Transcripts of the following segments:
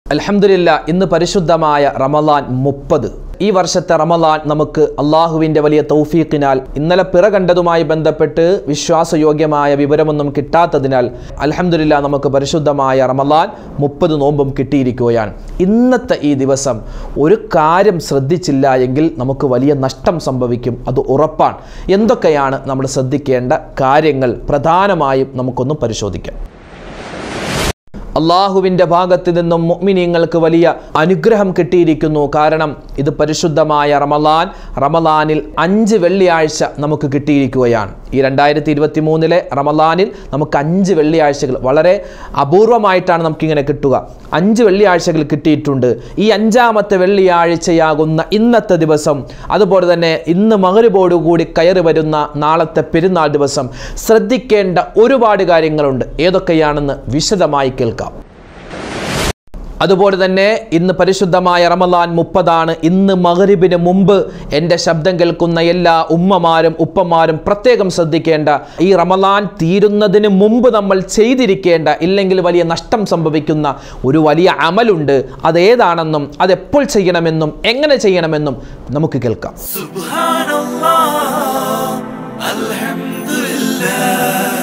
അൽഹംദുലില്ല ഇന്ന് പരിശുദ്ധമായ റമലാൻ മുപ്പത് ഈ വർഷത്തെ റമലാൻ നമുക്ക് അള്ളാഹുവിൻ്റെ വലിയ തൗഫീഖിനാൽ ഇന്നലെ പിറ കണ്ടതുമായി ബന്ധപ്പെട്ട് വിശ്വാസയോഗ്യമായ വിവരമൊന്നും കിട്ടാത്തതിനാൽ അൽഹംദുലില്ല നമുക്ക് പരിശുദ്ധമായ റമലാൻ മുപ്പത് നോമ്പും കിട്ടിയിരിക്കുകയാണ് ഇന്നത്തെ ഈ ദിവസം ഒരു കാര്യം ശ്രദ്ധിച്ചില്ല എങ്കിൽ നമുക്ക് വലിയ നഷ്ടം സംഭവിക്കും അത് ഉറപ്പാണ് എന്തൊക്കെയാണ് നമ്മൾ ശ്രദ്ധിക്കേണ്ട കാര്യങ്ങൾ പ്രധാനമായും നമുക്കൊന്ന് പരിശോധിക്കാം അള്ളാഹുവിൻ്റെ ഭാഗത്ത് നിന്നും മുഅ്മിനീങ്ങൾക്ക് വലിയ അനുഗ്രഹം കിട്ടിയിരിക്കുന്നു കാരണം ഇത് പരിശുദ്ധമായ റമലാൻ റമലാനിൽ അഞ്ച് വെള്ളിയാഴ്ച നമുക്ക് കിട്ടിയിരിക്കുകയാണ് ഈ രണ്ടായിരത്തി ഇരുപത്തി മൂന്നിലെ റമലാനിൽ നമുക്ക് അഞ്ച് വെള്ളിയാഴ്ചകൾ വളരെ അപൂർവമായിട്ടാണ് നമുക്കിങ്ങനെ കിട്ടുക അഞ്ച് വെള്ളിയാഴ്ചകൾ കിട്ടിയിട്ടുണ്ട് ഈ അഞ്ചാമത്തെ വെള്ളിയാഴ്ചയാകുന്ന ഇന്നത്തെ ദിവസം അതുപോലെ തന്നെ ഇന്ന് മകരിബോടുകൂടി കയറി വരുന്ന നാളത്തെ പെരുന്നാൾ ദിവസം ശ്രദ്ധിക്കേണ്ട ഒരുപാട് കാര്യങ്ങളുണ്ട് ഏതൊക്കെയാണെന്ന് വിശദമായി കേൾക്കാം അതുപോലെ തന്നെ ഇന്ന് പരിശുദ്ധമായ റമലാൻ മുപ്പതാണ് ഇന്ന് മകരിബിന് മുമ്പ് എൻ്റെ ശബ്ദം കേൾക്കുന്ന എല്ലാ ഉമ്മമാരും ഉപ്പമാരും പ്രത്യേകം ശ്രദ്ധിക്കേണ്ട ഈ റമലാൻ തീരുന്നതിന് മുമ്പ് നമ്മൾ ചെയ്തിരിക്കേണ്ട ഇല്ലെങ്കിൽ വലിയ നഷ്ടം സംഭവിക്കുന്ന ഒരു വലിയ അമലുണ്ട് അതേതാണെന്നും അതെപ്പോൾ ചെയ്യണമെന്നും എങ്ങനെ ചെയ്യണമെന്നും നമുക്ക് കേൾക്കാം سبحان الله الحمد لله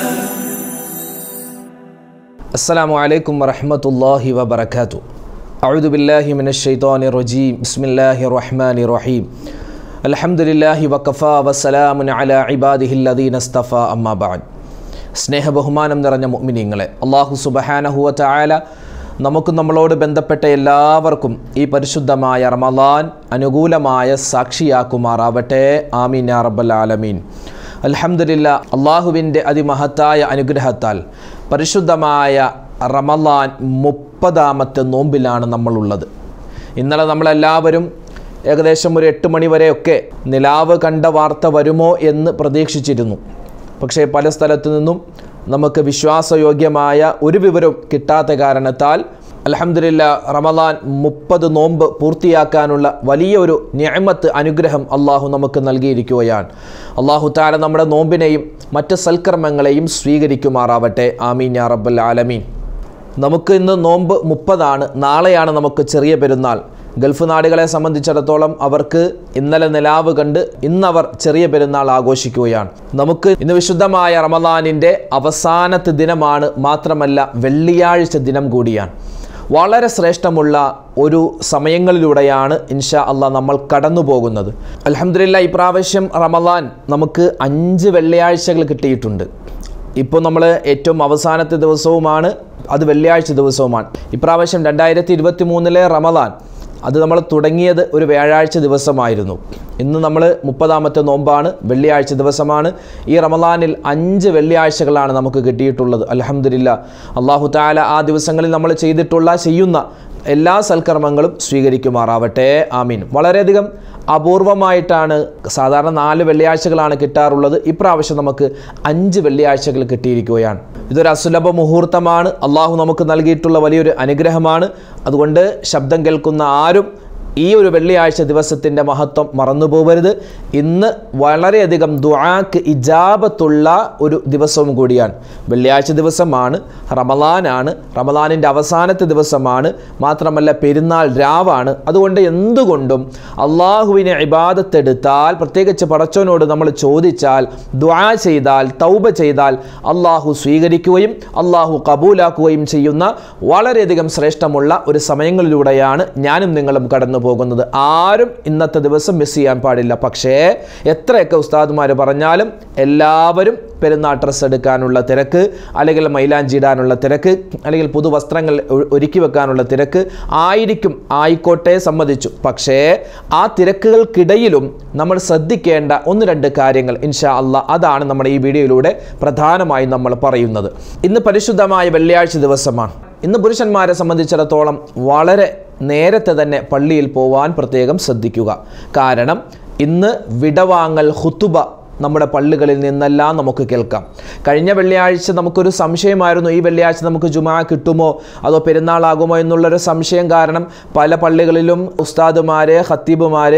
السلام عليكم ورحمة الله وبركاته أعوذ بالله من الشيطان الرجيم بسم الله الرحمن الرحيم الحمد لله وكفى وسلام على عباده الذين اصطفى أما بعد സ്നേഹ ബഹുമാനം നിറഞ്ഞ മുഅ്മിനീങ്ങളെ അള്ളാഹു സുബഹാനഹുവ ചായാല നമുക്ക് നമ്മളോട് ബന്ധപ്പെട്ട എല്ലാവർക്കും ഈ പരിശുദ്ധമായ റമലാൻ അനുകൂലമായ സാക്ഷിയാക്കുമാറാവട്ടെ ആമീൻ യാ റബ്ബൽ ആലമീൻ അൽഹംദുലില്ല അള്ളാഹുവിൻ്റെ അതിമഹത്തായ അനുഗ്രഹത്താൽ പരിശുദ്ധമായ റമലാൻ മുപ്പതാമത്തെ നോമ്പിലാണ് നമ്മളുള്ളത് ഇന്നലെ നമ്മളെല്ലാവരും ഏകദേശം ഒരു എട്ട് മണി വരെയൊക്കെ നിലാവ് കണ്ട വാർത്ത വരുമോ എന്ന് പ്രതീക്ഷിച്ചിരുന്നു പക്ഷേ പല സ്ഥലത്തു നിന്നും നമുക്ക് വിശ്വാസയോഗ്യമായ ഒരു വിവരവും കിട്ടാത്ത കാരണത്താൽ അലഹമില്ല റമലാൻ മുപ്പത് നോമ്പ് പൂർത്തിയാക്കാനുള്ള വലിയ ഒരു ഞാമത്ത് അനുഗ്രഹം അള്ളാഹു നമുക്ക് നൽകിയിരിക്കുകയാണ് അള്ളാഹു താല നമ്മുടെ നോമ്പിനെയും മറ്റ് സൽക്കർമ്മങ്ങളെയും സ്വീകരിക്കുമാറാവട്ടെ ആമീൻ യാ റബ്ബൽ ആലമീൻ നമുക്ക് ഇന്ന് നോമ്പ് മുപ്പതാണ് നാളെയാണ് നമുക്ക് ചെറിയ പെരുന്നാൾ ഗൾഫ് നാടുകളെ സംബന്ധിച്ചിടത്തോളം അവർക്ക് ഇന്നലെ നിലാവ് കണ്ട് ഇന്നവർ ചെറിയ പെരുന്നാൾ ആഘോഷിക്കുകയാണ് നമുക്ക് ഇന്ന് വിശുദ്ധമായ റമദാനിൻ്റെ അവസാനത്തെ ദിനമാണ് മാത്രമല്ല വെള്ളിയാഴ്ച ദിനം കൂടിയാണ് വളരെ ശ്രേഷ്ഠമുള്ള ഒരു സമയങ്ങളിലൂടെയാണ് ഇൻഷാ അള്ളാഹ് നമ്മൾ കടന്നു പോകുന്നത് അലഹമില്ല ഇപ്രാവശ്യം റമദാൻ നമുക്ക് അഞ്ച് വെള്ളിയാഴ്ചകൾ കിട്ടിയിട്ടുണ്ട് ഇപ്പോൾ നമ്മൾ ഏറ്റവും അവസാനത്തെ ദിവസവുമാണ് അത് വെള്ളിയാഴ്ച ദിവസവുമാണ് ഇപ്രാവശ്യം രണ്ടായിരത്തി ഇരുപത്തി മൂന്നിലെ റമദാൻ അത് നമ്മൾ തുടങ്ങിയത് ഒരു വ്യാഴാഴ്ച ദിവസമായിരുന്നു ഇന്ന് നമ്മൾ മുപ്പതാമത്തെ നോമ്പാണ് വെള്ളിയാഴ്ച ദിവസമാണ് ഈ റമദാനിൽ അഞ്ച് വെള്ളിയാഴ്ചകളാണ് നമുക്ക് കിട്ടിയിട്ടുള്ളത് അലഹമില്ല അള്ളാഹു താല ആ ദിവസങ്ങളിൽ നമ്മൾ ചെയ്തിട്ടുള്ള ചെയ്യുന്ന എല്ലാ സൽക്കർമ്മങ്ങളും സ്വീകരിക്കുമാറാവട്ടെ ആമീൻ വളരെയധികം അപൂർവമായിട്ടാണ് സാധാരണ നാല് വെള്ളിയാഴ്ചകളാണ് കിട്ടാറുള്ളത് ഇപ്രാവശ്യം നമുക്ക് അഞ്ച് വെള്ളിയാഴ്ചകൾ കിട്ടിയിരിക്കുകയാണ് ഇതൊരു അസുലഭ മുഹൂർത്തമാണ് അള്ളാഹു നമുക്ക് നൽകിയിട്ടുള്ള വലിയൊരു അനുഗ്രഹമാണ് അതുകൊണ്ട് ശബ്ദം കേൾക്കുന്ന ആരും ഈ ഒരു വെള്ളിയാഴ്ച ദിവസത്തിൻ്റെ മഹത്വം മറന്നു പോകരുത് ഇന്ന് വളരെയധികം ദുആക്ക് ഇജാബത്തുള്ള ഒരു ദിവസവും കൂടിയാണ് വെള്ളിയാഴ്ച ദിവസമാണ് റമലാനാണ് റമലാനിൻ്റെ അവസാനത്തെ ദിവസമാണ് മാത്രമല്ല പെരുന്നാൾ രാവാണ് അതുകൊണ്ട് എന്തുകൊണ്ടും അള്ളാഹുവിനെ ഇബാദത്തെടുത്താൽ പ്രത്യേകിച്ച് പടച്ചോനോട് നമ്മൾ ചോദിച്ചാൽ ദുആ ചെയ്താൽ തൗബ ചെയ്താൽ അള്ളാഹു സ്വീകരിക്കുകയും അള്ളാഹു കബൂലാക്കുകയും ചെയ്യുന്ന വളരെയധികം ശ്രേഷ്ഠമുള്ള ഒരു സമയങ്ങളിലൂടെയാണ് ഞാനും നിങ്ങളും കടന്നു പോകുന്നത് ആരും ഇന്നത്തെ ദിവസം മിസ് ചെയ്യാൻ പാടില്ല പക്ഷേ എത്രയൊക്കെ ഉസ്താദുമാർ പറഞ്ഞാലും എല്ലാവരും പെരുന്നാൾ ഡ്രസ്സ് എടുക്കാനുള്ള തിരക്ക് അല്ലെങ്കിൽ മൈലാഞ്ചി ഇടാനുള്ള തിരക്ക് അല്ലെങ്കിൽ പുതുവസ്ത്രങ്ങൾ ഒ- ഒരുക്കി വെക്കാനുള്ള തിരക്ക് ആയിരിക്കും ആയിക്കോട്ടെ സമ്മതിച്ചു പക്ഷേ ആ തിരക്കുകൾക്കിടയിലും നമ്മൾ ശ്രദ്ധിക്കേണ്ട ഒന്ന് രണ്ട് കാര്യങ്ങൾ ഇൻഷാ അള്ളാ അതാണ് നമ്മുടെ ഈ വീഡിയോയിലൂടെ പ്രധാനമായും നമ്മൾ പറയുന്നത് ഇന്ന് പരിശുദ്ധമായ വെള്ളിയാഴ്ച ദിവസമാണ് ഇന്ന് പുരുഷന്മാരെ സംബന്ധിച്ചിടത്തോളം വളരെ നേരത്തെ തന്നെ പള്ളിയിൽ പോവാൻ പ്രത്യേകം ശ്രദ്ധിക്കുക കാരണം ഇന്ന് വിടവാങ്ങൽ ഹുത്തുബ നമ്മുടെ പള്ളികളിൽ നിന്നെല്ലാം നമുക്ക് കേൾക്കാം കഴിഞ്ഞ വെള്ളിയാഴ്ച നമുക്കൊരു സംശയമായിരുന്നു ഈ വെള്ളിയാഴ്ച നമുക്ക് ജുമാ കിട്ടുമോ അതോ പെരുന്നാളാകുമോ എന്നുള്ളൊരു സംശയം കാരണം പല പള്ളികളിലും ഉസ്താദുമാർ ഖത്തീബുമാർ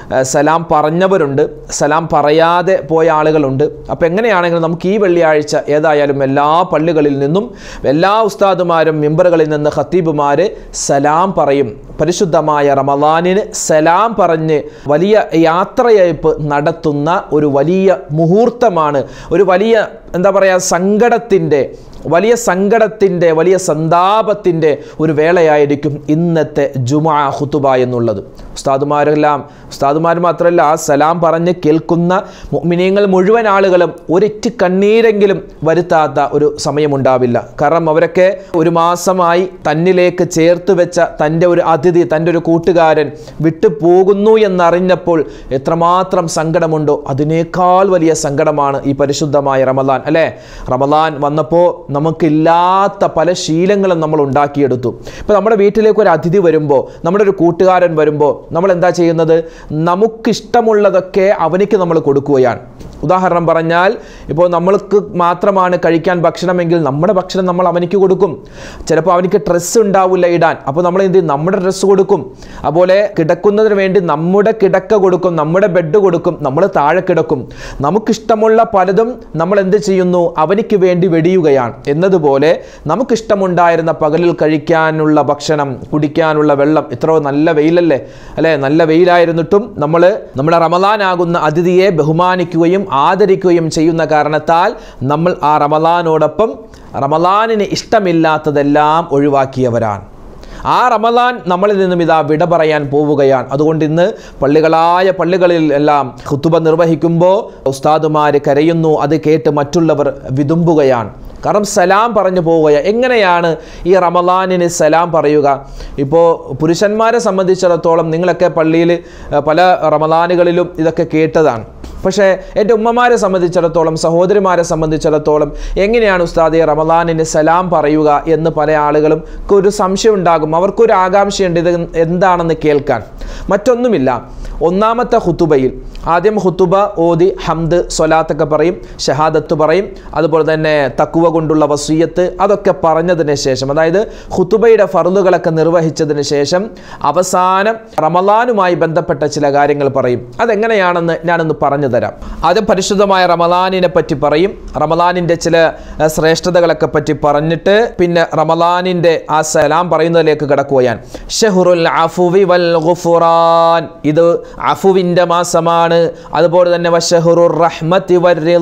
ഏഹ്, സലാം പറഞ്ഞവരുണ്ട് സലാം പറയാതെ പോയ ആളുകളുണ്ട് അപ്പോൾ എങ്ങനെയാണെങ്കിലും നമുക്ക് ഈ വെള്ളിയാഴ്ച ഏതായാലും എല്ലാ പള്ളികളിൽ നിന്നും എല്ലാ ഉസ്താദുമാരും മെമ്പറുകളിൽ നിന്ന് ഖത്തീബുമാർ സലാം പറയും പരിശുദ്ധമായ റമദാനിന് സലാം പറഞ്ഞ് വലിയ യാത്രയയപ്പ് നടത്തുന്ന ഒരു വലിയ മുഹൂർത്തമാണ് ഒരു വലിയ എന്താ പറയുക സങ്കടത്തിൻ്റെ വലിയ സങ്കടത്തിൻ്റെ വലിയ സന്താപത്തിൻ്റെ ഒരു വേളയായിരിക്കും ഇന്നത്തെ ജുമാ ഹുത്തുബ എന്നുള്ളത് ഉസ്താദുമാരെല്ലാം ഉസ്താദുമാർ മാത്രമല്ല ആ സലാം പറഞ്ഞ് കേൾക്കുന്ന മുഅ്മിനീങ്ങൾ മുഴുവൻ ആളുകളും ഒരിറ്റ് കണ്ണീരെങ്കിലും വരുത്താത്ത ഒരു സമയമുണ്ടാവില്ല കാരണം അവരൊക്കെ ഒരു മാസമായി തന്നിലേക്ക് ചേർത്ത് വെച്ച തൻ്റെ ഒരു അതിഥി തൻ്റെ ഒരു കൂട്ടുകാരൻ വിട്ടു പോകുന്നു എന്നറിഞ്ഞപ്പോൾ എത്രമാത്രം സങ്കടമുണ്ടോ അതിനേക്കാൾ വലിയ സങ്കടമാണ് ഈ പരിശുദ്ധമായ റമദാൻ അല്ലേ റമദാൻ വന്നപ്പോൾ നമുക്കില്ലാത്ത പല ശീലങ്ങളും നമ്മൾ ഉണ്ടാക്കിയെടുത്തു ഇപ്പോൾ നമ്മുടെ വീട്ടിലേക്ക് ഒരു അതിഥി വരുമ്പോൾ നമ്മുടെ ഒരു കൂട്ടുകാരൻ വരുമ്പോൾ നമ്മൾ എന്താ ചെയ്യുന്നത് നമുക്കിഷ്ടമുള്ളതൊക്കെ അവനിക്ക് നമ്മൾ കൊടുക്കുകയാണ് ഉദാഹരണം പറഞ്ഞാൽ ഇപ്പോൾ നമ്മൾക്ക് മാത്രമാണ് കഴിക്കാൻ ഭക്ഷണമെങ്കിൽ നമ്മുടെ ഭക്ഷണം നമ്മൾ അവനിക്ക് കൊടുക്കും ചിലപ്പോൾ അവനിക്ക് ഡ്രസ്സ് ഉണ്ടാവില്ല ഇടാൻ അപ്പോൾ നമ്മൾ എന്ത് ചെയ്യും നമ്മുടെ ഡ്രസ്സ് കൊടുക്കും അതുപോലെ കിടക്കുന്നതിന് വേണ്ടി നമ്മുടെ കിടക്ക കൊടുക്കും നമ്മുടെ ബെഡ് കൊടുക്കും നമ്മൾ താഴെ കിടക്കും നമുക്കിഷ്ടമുള്ള പലതും നമ്മൾ എന്ത് ചെയ്യുന്നു അവനിക്ക് വേണ്ടി വെടിയുകയാണ് എന്നതുപോലെ നമുക്കിഷ്ടമുണ്ടായിരുന്ന പകലിൽ കഴിക്കാനുള്ള ഭക്ഷണം കുടിക്കാനുള്ള വെള്ളം ഇത്ര നല്ല വെയിലല്ലേ അല്ലേ നല്ല വെയിലായിരുന്നിട്ടും നമ്മൾ നമ്മുടെ റമദാനാകുന്ന അതിഥിയെ ബഹുമാനിക്കുകയും ആദരിക്കുകയും ചെയ്യുന്ന കാരണത്താൽ നമ്മൾ ആ റമദാനോടൊപ്പം റമദാനിന് ഇഷ്ടമില്ലാത്തതെല്ലാം ഒഴിവാക്കിയവരാണ് ആ റമദാൻ നമ്മളിൽ നിന്നും ഇതാ വിട പറയാൻ പോവുകയാണ് അതുകൊണ്ട് ഇന്ന് പള്ളികളായ പള്ളികളിൽ എല്ലാം ഖുത്തുബ നിർവഹിക്കുമ്പോൾ ഉസ്താദുമാർ കരയുന്നു അത് കേട്ട് മറ്റുള്ളവർ വിതുമ്പുകയാണ് കാരണം സലാം പറഞ്ഞു പോവുകയാണ് എങ്ങനെയാണ് ഈ റമദാനിന് സലാം പറയുക ഇപ്പോൾ പുരുഷന്മാരെ സംബന്ധിച്ചിടത്തോളം നിങ്ങളൊക്കെ പള്ളിയിൽ ഏഹ്, പല റമദാനുകളിലും ഇതൊക്കെ കേട്ടതാണ് പക്ഷേ എൻ്റെ ഉമ്മമാരെ സംബന്ധിച്ചിടത്തോളം സഹോദരിമാരെ സംബന്ധിച്ചിടത്തോളം എങ്ങനെയാണ് ഉസ്താദെ റമദാനിന് സലാം പറയുക എന്ന് പല ആളുകളും ഒരു സംശയം ഉണ്ടാകും അവർക്കൊരു ആകാംക്ഷയുണ്ട് ഇത് എന്താണെന്ന് കേൾക്കാൻ മറ്റൊന്നുമില്ല ഒന്നാമത്തെ ഹുത്തുബയിൽ ആദ്യം ഹുത്തുബ ഓതി ഹംദ് സ്വലാത്തൊക്കെ പറയും ഷഹാദത്ത് പറയും അതുപോലെ തന്നെ തക്കുവ കൊണ്ടുള്ള വസീയത്ത് അതൊക്കെ പറഞ്ഞതിന് ശേഷം അതായത് ഹുത്തുബയുടെ ഫറുതുകളൊക്കെ നിർവഹിച്ചതിന് ശേഷം അവസാനം റമലാനുമായി ബന്ധപ്പെട്ട ചില കാര്യങ്ങൾ പറയും അതെങ്ങനെയാണെന്ന് ഞാനൊന്ന് പറഞ്ഞു തരാം ആദ്യം പരിശുദ്ധമായ റമലാനിനെ പറ്റി പറയും റമലാനിൻ്റെ ചില അഹ്, ശ്രേഷ്ഠതകളൊക്കെ പറ്റി പറഞ്ഞിട്ട് പിന്നെ റമലാനിൻ്റെ ആ സലാം പറയുന്നതിലേക്ക് കിടക്കുകയാണ് ഷെഹുറുൽ അഫുവി വൽ ഗുഫുറാൻ ഇത് അഫുവിൻ്റെ മാസമാണ് അതുപോലെ തന്നെ വഷഹുറുർ റഹ്മത്തി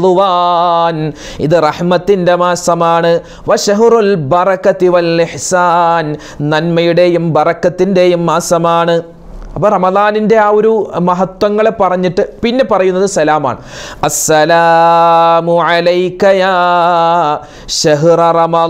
വർ ഇത് റഹ്മത്തിൻ്റെ മാസമാണ് വഷഹുറുൽ ബറക്കത്തി വൽ ഇഹ്സാൻ നന്മയുടെയും ബറക്കത്തിൻ്റെയും മാസമാണ് അപ്പോൾ റമദാനിൻ്റെ ആ ഒരു മഹത്വങ്ങളെ പറഞ്ഞിട്ട് പിന്നെ പറയുന്നത് സലാമാണ് അസ്സലാമു അലൈക യാ ഷഹ്റ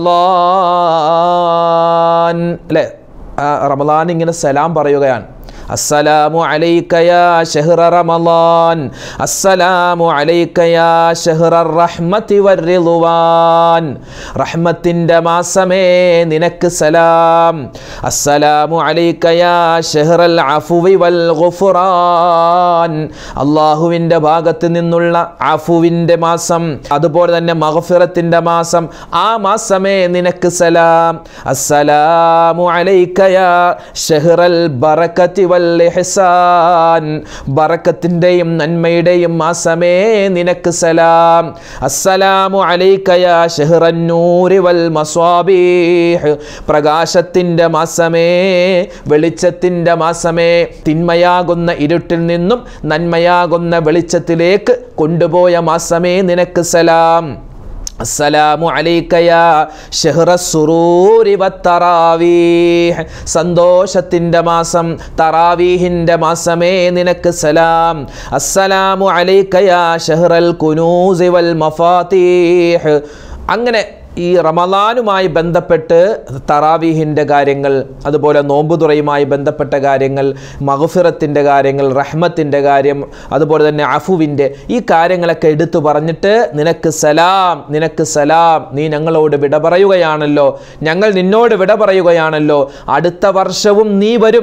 റമളാൻ അല്ലേ ആ റമദാൻ ഇങ്ങനെ സലാം പറയുകയാണ് അസ്സലാമു അലൈക യാ ഷഹ്റ റമളാൻ അസ്സലാമു അലൈക യാ ഷഹ്റ റഹ്മത്തി വർ-റിദ്വാൻ റഹ്മത്തിൻ്റെ മാസമേ നിനക്ക് സലാം അസ്സലാമു അലൈക യാ ഷഹ്റൽ അഫുവി വൽ ഗുഫ്റാൻ അള്ളാഹുവിൻ്റെ ഭാഗത്ത് നിന്നുള്ള അഫുവിൻ്റെ മാസം അതുപോലെ തന്നെ മഗ്ഫിറത്തിൻ്റെ മാസം ആ മാസമേ നിനക്ക് സലാം അസ്സലാമു അലൈക യാ ഷഹ്റൽ ബറക്കത്തി വൽ ഇഹ്സാൻ ബറക്കത്തിൻ്റെയും നന്മയുടെയും മാസമേ നിനക്ക് സലാം അസ്സലാമു അലൈക യാ ഷഹ്റൻ നൂരി വൽ മസ്വാബീഹ് പ്രകാശത്തിൻ്റെ മാസമേ വെളിച്ചത്തിൻ്റെ മാസമേ തിന്മയാകുന്ന ഇരുട്ടിൽ നിന്നും നന്മയാകുന്ന വെളിച്ചത്തിലേക്ക് കൊണ്ടുപോയ മാസമേ നിനക്ക് സലാം അസ്സലാമു അലൈക യാ ഷഹ്റ സുറൂരി വത്തറാവീഹ് സന്തോഷത്തിൻ്റെ മാസം തറാവീഹിൻ്റെ മാസമേ നിനക്ക് സലാം അസ്സലാമു അലൈക യാ ഷഹ്റൽ കുനൂസി വൽ മഫാത്തീഹ് അങ്ങനെ ഈ റമദാനുമായി ബന്ധപ്പെട്ട് തറാവീഹിൻ്റെ കാര്യങ്ങൾ അതുപോലെ നോമ്പുതുറയുമായി ബന്ധപ്പെട്ട കാര്യങ്ങൾ മഹഫിറത്തിൻ്റെ കാര്യങ്ങൾ റഹ്മത്തിൻ്റെ കാര്യം അതുപോലെ തന്നെ അഫുവിൻ്റെ ഈ കാര്യങ്ങളൊക്കെ എടുത്തു പറഞ്ഞിട്ട് നിനക്ക് സലാം നിനക്ക് സലാം നീ ഞങ്ങളോട് വിട പറയുകയാണല്ലോ ഞങ്ങൾ നിന്നോട് വിട പറയുകയാണല്ലോ അടുത്ത വർഷവും നീ വരും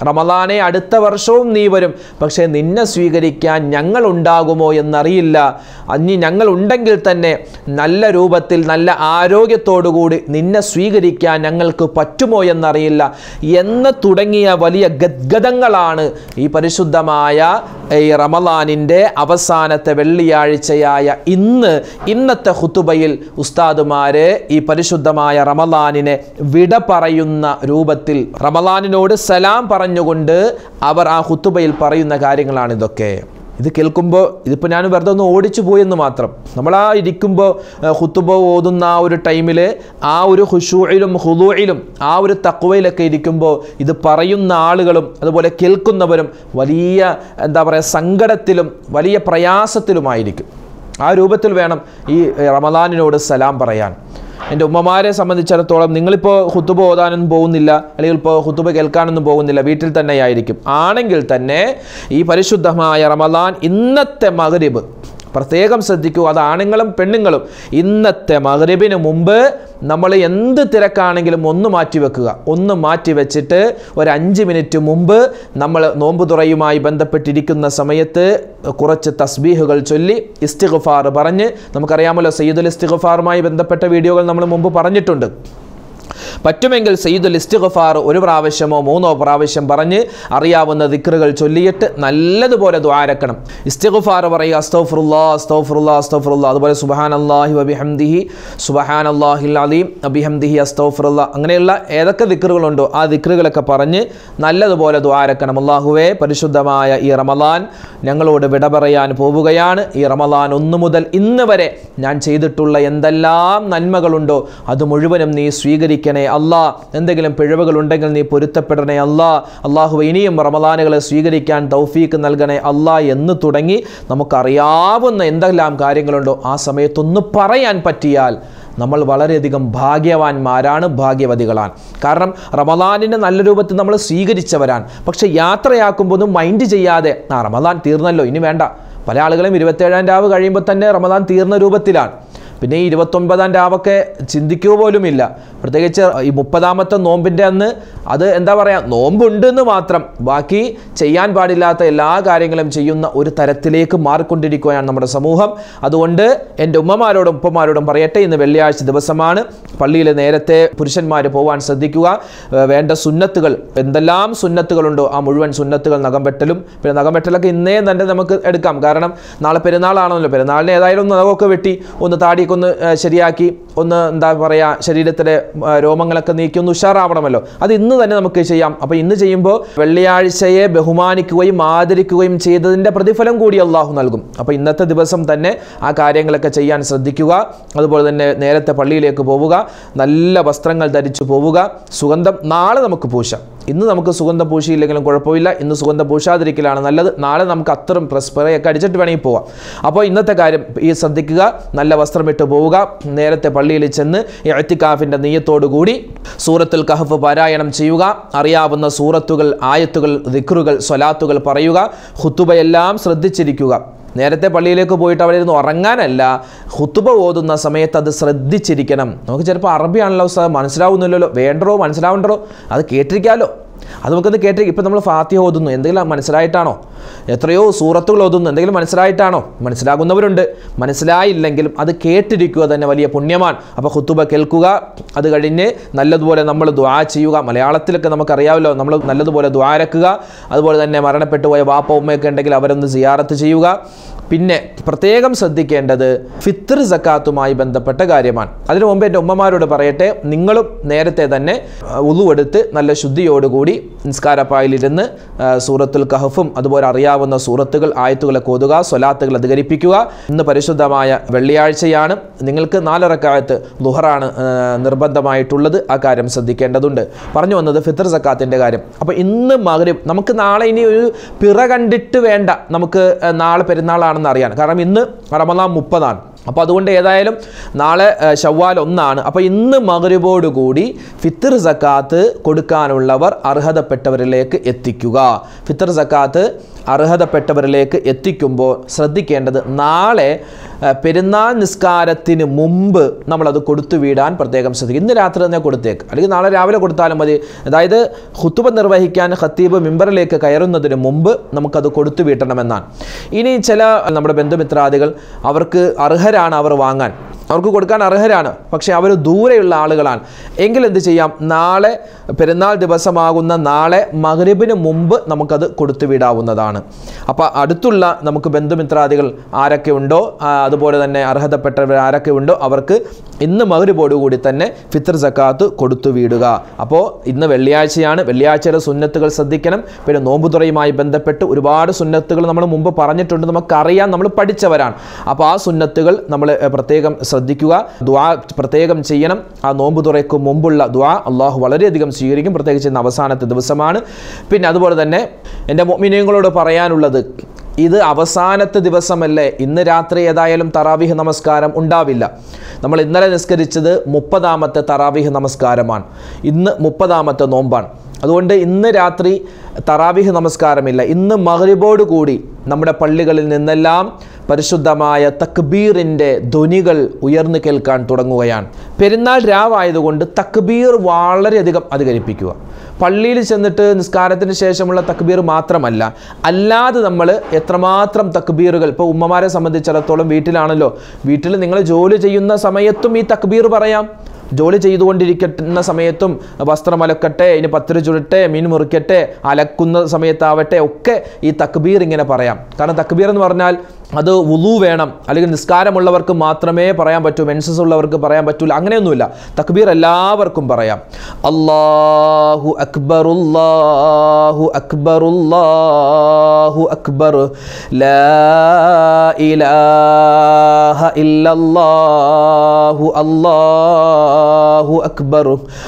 റമദാനെ അടുത്ത വർഷവും നീ വരും പക്ഷേ നിന്നെ സ്വീകരിക്കാൻ ഞങ്ങൾ ഉണ്ടാകുമോ എന്നറിയില്ല അഞ്ഞി ഞങ്ങൾ ഉണ്ടെങ്കിൽ തന്നെ നല്ല രൂപത്തിൽ നല്ല ആരോഗ്യത്തോടുകൂടി നിന്നെ സ്വീകരിക്കാൻ ഞങ്ങൾക്ക് പറ്റുമോ എന്നറിയില്ല എന്ന് തുടങ്ങിയ വലിയ ഗദ്ഗതങ്ങളാണ് ഈ പരിശുദ്ധമായ ഈ റമദാനിൻ്റെ അവസാനത്തെ വെള്ളിയാഴ്ചയായ ഇന്ന് ഇന്നത്തെ ഹുത്തുബയിൽ ഉസ്താദുമാര് ഈ പരിശുദ്ധമായ റമദാനിനെ വിട പറയുന്ന രൂപത്തിൽ റമദാനിനോട് സലാം പറഞ്ഞുകൊണ്ട് അവർ ആ ഹുത്തുബയിൽ പറയുന്ന കാര്യങ്ങളാണ് ഇതൊക്കെ ഇത് കേൾക്കുമ്പോൾ ഇതിപ്പോൾ ഞാൻ വെറുതെ ഒന്ന് ഓടിച്ചു പോയെന്ന് മാത്രം നമ്മൾ ആ ഇരിക്കുമ്പോൾ ഹുത്തുബ ഓതുന്ന ആ ഒരു ടൈമിൽ ആ ഒരു ഹുഷൂയിലും ഹുദൂയിലും ആ ഒരു തക്വയിലൊക്കെ ഇരിക്കുമ്പോൾ ഇത് പറയുന്ന ആളുകളും അതുപോലെ കേൾക്കുന്നവരും വലിയ എന്താ പറയുക സങ്കടത്തിലും വലിയ പ്രയാസത്തിലുമായിരിക്കും ആ രൂപത്തിൽ വേണം ഈ റമദാനിനോട് സലാം പറയാൻ എൻ്റെ ഉമ്മമാരെ സംബന്ധിച്ചിടത്തോളം നിങ്ങളിപ്പോൾ ഹുത്തുബ ഓതാനൊന്നും പോകുന്നില്ല അല്ലെങ്കിൽ ഇപ്പോൾ ഹുത്തുബ കേൾക്കാനൊന്നും പോകുന്നില്ല വീട്ടിൽ തന്നെയായിരിക്കും ആണെങ്കിൽ തന്നെ ഈ പരിശുദ്ധമായ റമദാൻ ഇന്നത്തെ മഗ്രിബ് പ്രത്യേകം ശ്രദ്ധിക്കുക അത് ആണുങ്ങളും പെണ്ണുങ്ങളും ഇന്നത്തെ മഗ്രിബിന് മുമ്പ് നമ്മൾ എന്ത് തിരക്കാണെങ്കിലും ഒന്ന് മാറ്റി വെക്കുക ഒന്ന് മാറ്റി വെച്ചിട്ട് ഒരു അഞ്ച് മിനിറ്റ് മുമ്പ് നമ്മൾ നോമ്പ് തുറയുമായി ബന്ധപ്പെട്ടിരിക്കുന്ന സമയത്ത് കുറച്ച് തസ്ബീഹുകൾ ചൊല്ലി ഇസ്തിഗ്ഫാർ പറഞ്ഞ് നമുക്കറിയാമല്ലോ സയ്യിദുൽ ഇസ്തിഗ്ഫാറുമായി ബന്ധപ്പെട്ട വീഡിയോകൾ നമ്മൾ മുമ്പ് പറഞ്ഞിട്ടുണ്ട് പറ്റുമെങ്കിൽ സയ്യിദുൽ ഇസ്തിഗ്ഫാർ ഒരു പ്രാവശ്യമോ മൂന്നോ പ്രാവശ്യം പറഞ്ഞ് അറിയാവുന്ന ദിക്റുകൾ ചൊല്ലിയിട്ട് നല്ലതുപോലെ ദ്വാരക്കണം ഇസ്തിഗ്ഫാർ പറയുക അസ്തോഫറുല്ലാ അസ്തോഫറുല്ലാ അസ്തോഫറുല്ലാ അതുപോലെ സുബഹാൻ അള്ളാഹി വബിഹംദിഹി സുബഹാൻ അള്ളാഹിൽ അലീം അബിഹംദിഹി അസ്തോഫറുല്ല അങ്ങനെയുള്ള ഏതൊക്കെ ദിക്റുകളുണ്ടോ ആ ദിക്റുകളൊക്കെ പറഞ്ഞ് നല്ലതുപോലെ ദ്വാരക്കണം അള്ളാഹുവേ പരിശുദ്ധമായ ഈ റമദാൻ ഞങ്ങളോട് വിട പറയാൻ പോവുകയാണ് ഈ റമദാൻ ഒന്നു മുതൽ ഇന്ന് വരെ ഞാൻ ചെയ്തിട്ടുള്ള എന്തെല്ലാം നന്മകളുണ്ടോ അത് മുഴുവനും നീ സ്വീകരിക്കണേ അല്ലാ എന്തെങ്കിലും പിഴവുകൾ ഉണ്ടെങ്കിൽ നീ പൊരുത്തപ്പെടണേ അല്ലാ അള്ളാഹു ഇനിയും റമദാനുകളെ സ്വീകരിക്കാൻ തൗഫീക്ക് നൽകണേ അല്ലാ എന്ന് തുടങ്ങി നമുക്കറിയാവുന്ന എന്തെല്ലാം കാര്യങ്ങളുണ്ടോ ആ സമയത്തൊന്ന് പറയാൻ പറ്റിയാൽ നമ്മൾ വളരെയധികം ഭാഗ്യവാന്മാരാണ് ഭാഗ്യവതികളാണ് കാരണം റമദാനിനെ നല്ല രൂപത്തിൽ നമ്മൾ സ്വീകരിച്ചവരാണ് പക്ഷെ യാത്രയാക്കുമ്പോൾ ഒന്നും മൈൻഡ് ചെയ്യാതെ ആ റമദാൻ തീർന്നല്ലോ ഇനി വേണ്ട പല ആളുകളും ഇരുപത്തേഴാം രാവ് കഴിയുമ്പോൾ തന്നെ റമദാൻ തീർന്ന രൂപത്തിലാണ് പിന്നെ ഈ ഇരുപത്തൊൻപതാം രാവൊക്കെ ചിന്തിക്കുക പോലുമില്ല പ്രത്യേകിച്ച് ഈ മുപ്പതാമത്തെ നോമ്പിൻ്റെ അന്ന് അത് എന്താ പറയുക നോമ്പുണ്ട് എന്ന് മാത്രം ബാക്കി ചെയ്യാൻ പാടില്ലാത്ത എല്ലാ കാര്യങ്ങളും ചെയ്യുന്ന ഒരു തരത്തിലേക്ക് മാറിക്കൊണ്ടിരിക്കുകയാണ് നമ്മുടെ സമൂഹം അതുകൊണ്ട് എൻ്റെ ഉമ്മമാരോടും ഉപ്പമാരോടും പറയട്ടെ ഇന്ന് വെള്ളിയാഴ്ച ദിവസമാണ് പള്ളിയിൽ നേരത്തെ പുരുഷന്മാർ പോകാൻ ശ്രദ്ധിക്കുക ഏർ വേണ്ട സുന്നത്തുകൾ എന്തെല്ലാം സുന്നത്തുകളുണ്ടോ ആ മുഴുവൻ സുന്നത്തുകൾ നഖം വെട്ടലും പിന്നെ നഖം വെട്ടലൊക്കെ ഇന്നേ തന്നെ നമുക്ക് എടുക്കാം കാരണം നാളെ പെരുന്നാളാണല്ലോ പെരുന്നാളിന് ഏതായാലും ഒന്ന് നഖമൊക്കെ വെട്ടി ഒന്ന് താടിയൊക്കെ ഒന്ന് ഏർ ശരിയാക്കി ഒന്ന് എന്താ പറയുക ശരീരത്തിലെ ഏർ രോമങ്ങളൊക്കെ നീക്കി ഒന്ന് ഉഷാറാവണമല്ലോ അത് ഇന്ന് തന്നെ നമുക്ക് ചെയ്യാം അപ്പോൾ ഇന്ന് ചെയ്യുമ്പോൾ വെള്ളിയാഴ്ചയെ ബഹുമാനിക്കുകയും ആദരിക്കുകയും ചെയ്തതിൻ്റെ പ്രതിഫലം കൂടി അള്ളാഹു നൽകും അപ്പോൾ ഇന്നത്തെ ദിവസം തന്നെ ആ കാര്യങ്ങളൊക്കെ ചെയ്യാൻ ശ്രദ്ധിക്കുക അതുപോലെ തന്നെ നേരത്തെ പള്ളിയിലേക്ക് പോവുക നല്ല വസ്ത്രങ്ങൾ ധരിച്ചു പോവുക സുഗന്ധം നാളെ നമുക്ക് പൂശാം ഇന്ന് നമുക്ക് സുഗന്ധം പൂശിയില്ലെങ്കിലും കുഴപ്പമില്ല ഇന്ന് സുഗന്ധം പൂശാതിരിക്കലാണ് നല്ലത് നാളെ നമുക്ക് അത്തരം സ്പ്രേ ഒക്കെ അടിച്ചിട്ട് വേണമെങ്കിൽ പോവാം അപ്പോൾ ഇന്നത്തെ കാര്യം ഈ ശ്രദ്ധിക്കുക നല്ല വസ്ത്രം ഇട്ട് പോവുക നേരത്തെ പള്ളിയിൽ ചെന്ന് എഴത്തിക്കാഫിൻ്റെ നെയ്യത്തോടു കൂടി സൂറത്തുൽ കഹഫ് പാരായണം ചെയ്യുക അറിയാവുന്ന സൂറത്തുകൾ ആയത്തുകൾ ദിക്റുകൾ സ്വലാത്തുകൾ പറയുക ഹുത്തുബയെല്ലാം ശ്രദ്ധിച്ചിരിക്കുക നേരത്തെ പള്ളിയിലേക്ക് പോയിട്ട് അവിടെ ഇരുന്ന് ഉറങ്ങാനല്ല ഹുത്തുബ ഓതുന്ന സമയത്ത് അത് ശ്രദ്ധിച്ചിരിക്കണം നമുക്ക് ചിലപ്പോൾ അറബിയാണല്ലോ ഉസ്താദ് മനസ്സിലാവുന്നില്ലല്ലോ വേണ്ടോ മനസ്സിലാവണ്ടോ അത് കേട്ടിരിക്കാമല്ലോ അത് നമുക്കത് കേട്ടി ഇപ്പം നമ്മൾ ഫാത്തിഹ ഓതുന്നു എന്തെങ്കിലും മനസ്സിലായിട്ടാണോ എത്രയോ സൂറത്തുകൾ ഓതുന്നു എന്തെങ്കിലും മനസ്സിലായിട്ടാണോ മനസ്സിലാകുന്നവരുണ്ട് മനസ്സിലായില്ലെങ്കിലും അത് കേട്ടിരിക്കുക തന്നെ വലിയ പുണ്യമാണ് അപ്പോൾ ഹുത്തുബ കേൾക്കുക അത് കഴിഞ്ഞ് നല്ലതുപോലെ നമ്മൾ ദ്വാ ചെയ്യുക മലയാളത്തിലൊക്കെ നമുക്കറിയാമല്ലോ നമ്മൾ നല്ലതുപോലെ ദ്വാരക്കുക അതുപോലെ തന്നെ മരണപ്പെട്ടു പോയ വാപ്പ ഉമ്മയൊക്കെ ഉണ്ടെങ്കിൽ അവരൊന്ന് സിയാറത്ത് ചെയ്യുക പിന്നെ പ്രത്യേകം ശ്രദ്ധിക്കേണ്ടത് ഫിത്തർ സക്കാത്തുമായി ബന്ധപ്പെട്ട കാര്യമാണ് അതിനു മുമ്പ് എൻ്റെ ഉമ്മമാരോട് പറയട്ടെ നിങ്ങളും നേരത്തെ തന്നെ ഉളുവെടുത്ത് നല്ല ശുദ്ധിയോടുകൂടി നിസ്കാരപ്പായിലിരുന്ന് ആ, സൂറത്തുൽ കഹഫും അതുപോലെ അറിയാവുന്ന സൂറത്തുകൾ ആയത്തുകളൊക്കെ ഓതുക സ്വലാത്തുകൾ അധികരിപ്പിക്കുക ഇന്ന് പരിശുദ്ധമായ വെള്ളിയാഴ്ചയാണ് നിങ്ങൾക്ക് നാലിറക്കാലത്ത് ലുഹറാണ് ആ, നിർബന്ധമായിട്ടുള്ളത് ആ കാര്യം ശ്രദ്ധിക്കേണ്ടതുണ്ട് പറഞ്ഞു വന്നത് ഫിത്തർ സക്കാത്തിൻ്റെ കാര്യം അപ്പോൾ ഇന്ന് മകരും നമുക്ക് നാളെ ഇനി ഒരു പിറ കണ്ടിട്ട് വേണ്ട നമുക്ക് ആ, നാളെ പെരുന്നാളാണെന്ന് അറിയാൻ കാരണം ഇന്ന് റമദാൻ മുപ്പതാണ് അപ്പോൾ അതുകൊണ്ട് ഏതായാലും നാളെ ആ, ശവ്വാൽ ഒന്നാണ് അപ്പോൾ ഇന്ന് മകരുവോടുകൂടി ഫിത്തർ സക്കാത്ത് കൊടുക്കാനുള്ളവർ അർഹതപ്പെട്ടവരിലേക്ക് എത്തിക്കുക ഫിത്തർ സക്കാത്ത് അർഹതപ്പെട്ടവരിലേക്ക് എത്തിക്കുമ്പോൾ ശ്രദ്ധിക്കേണ്ടത് നാളെ ആ, പെരുന്നാൾ നിസ്കാരത്തിന് മുമ്പ് നമ്മളത് കൊടുത്തു വീടാൻ പ്രത്യേകം ശ്രദ്ധിക്കും ഇന്ന് രാത്രി തന്നെ കൊടുത്തേക്ക് അല്ലെങ്കിൽ നാളെ രാവിലെ കൊടുത്താലും മതി അതായത് ഹുത്തുബ നിർവഹിക്കാൻ ഖത്തീബ് മിമ്പറിലേക്ക് കയറുന്നതിന് മുമ്പ് നമുക്കത് കൊടുത്തു വീട്ടണമെന്നാണ് ഇനി ചില നമ്മുടെ ബന്ധുമിത്രാദികൾ അവർക്ക് അർഹരാണ് അവർ വാങ്ങാൻ അവർക്ക് കൊടുക്കാൻ അർഹരാണ് പക്ഷേ അവർ ദൂരെയുള്ള ആളുകളാണ് എങ്കിൽ എന്ത് ചെയ്യാം നാളെ പെരുന്നാൾ ദിവസമാകുന്ന നാളെ മഗ്രിബിന് മുമ്പ് നമുക്കത് കൊടുത്തു വിടാവുന്നതാണ് അപ്പോൾ അടുത്തുള്ള നമുക്ക് ബന്ധുമിത്രാദികൾ ആരൊക്കെ ഉണ്ടോ ആ, അതുപോലെ തന്നെ അർഹതപ്പെട്ടവർ ആരൊക്കെ ഉണ്ടോ അവർക്ക് ഇന്ന് മഗ്രിബോടുകൂടി തന്നെ ഫിത്തർ സക്കാത്ത് കൊടുത്തു വീടുക അപ്പോൾ ഇന്ന് വെള്ളിയാഴ്ചയാണ് വെള്ളിയാഴ്ചയുടെ സുന്നത്തുകൾ ശ്രദ്ധിക്കണം പിന്നെ നോമ്പുതുറയുമായി ബന്ധപ്പെട്ട് ഒരുപാട് സുന്നത്തുകൾ നമ്മൾ മുമ്പ് പറഞ്ഞിട്ടുണ്ട് നമുക്കറിയാം നമ്മൾ പഠിച്ചവരാണ് അപ്പോൾ ആ സുന്നത്തുകൾ നമ്മൾ ഏഹ്, പ്രത്യേകം ശ്രദ്ധിക്കുക ദ്വാ പ്രത്യേകം ചെയ്യണം ആ നോമ്പ് തുറയ്ക്ക് മുമ്പുള്ള ദ്വാ അള്ളാഹു വളരെയധികം സ്വീകരിക്കും പ്രത്യേകിച്ച് ഇന്ന് അവസാനത്തെ ദിവസമാണ് പിന്നെ അതുപോലെ തന്നെ എൻ്റെ മൊമിനിയങ്ങളോട് പറയാനുള്ളത് ഇത് അവസാനത്തെ ദിവസമല്ലേ ഇന്ന് രാത്രി ഏതായാലും തറാവിഹ് നമസ്കാരം ഉണ്ടാവില്ല നമ്മൾ ഇന്നലെ നിസ്കരിച്ചത് മുപ്പതാമത്തെ തറാവിഹ് നമസ്കാരമാണ് ഇന്ന് മുപ്പതാമത്തെ നോമ്പാണ് അതുകൊണ്ട് ഇന്ന് രാത്രി തറാവിഹ് നമസ്കാരമില്ല ഇന്ന് മഗ്രിബോട് കൂടി നമ്മുടെ പള്ളികളിൽ നിന്നെല്ലാം പരിശുദ്ധമായ തക്ബീറിൻ്റെ ധ്വനികൾ ഉയർന്നു കേൾക്കാൻ തുടങ്ങുകയാണ് പെരുന്നാൾ രാവായതുകൊണ്ട് തക്ബീർ വളരെയധികം അധികരിപ്പിക്കുക പള്ളിയിൽ ചെന്നിട്ട് നിസ്കാരത്തിന് ശേഷമുള്ള തക്ബീർ മാത്രമല്ല അല്ലാതെ നമ്മൾ എത്രമാത്രം തക്ബീറുകൾ ഇപ്പോൾ ഉമ്മമാരെ സംബന്ധിച്ചിടത്തോളം വീട്ടിലാണല്ലോ വീട്ടിൽ നിങ്ങൾ ജോലി ചെയ്യുന്ന സമയത്തും ഈ തക്ബീർ പറയാം ജോലി ചെയ്തുകൊണ്ടിരിക്കുന്ന സമയത്തും വസ്ത്രം അലക്കട്ടെ ഇനി പത്തിരി ചുടട്ടെ മീൻ മുറിക്കട്ടെ അലക്കുന്ന സമയത്താവട്ടെ ഒക്കെ ഈ തക്ബീർ ഇങ്ങനെ പറയാം കാരണം തക്ബീർ എന്ന് പറഞ്ഞാൽ അത് വുളു വേണം അല്ലെങ്കിൽ നിസ്കാരമുള്ളവർക്ക് മാത്രമേ പറയാൻ പറ്റൂ മെൻസസ് ഉള്ളവർക്ക് പറയാൻ പറ്റൂല അങ്ങനെയൊന്നുമില്ല തക്ബീർ എല്ലാവർക്കും പറയാം അല്ലാഹു അക്ബറുല്ലാഹു അക്ബറുല്ലാഹു അക്ബർ ലാ ഇലാഹ ഇല്ലല്ലാഹു അല്ലാഹു അക്ബർ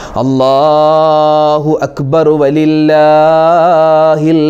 അല്ലാഹു അക്ബർ വലില്ലാഹിൽ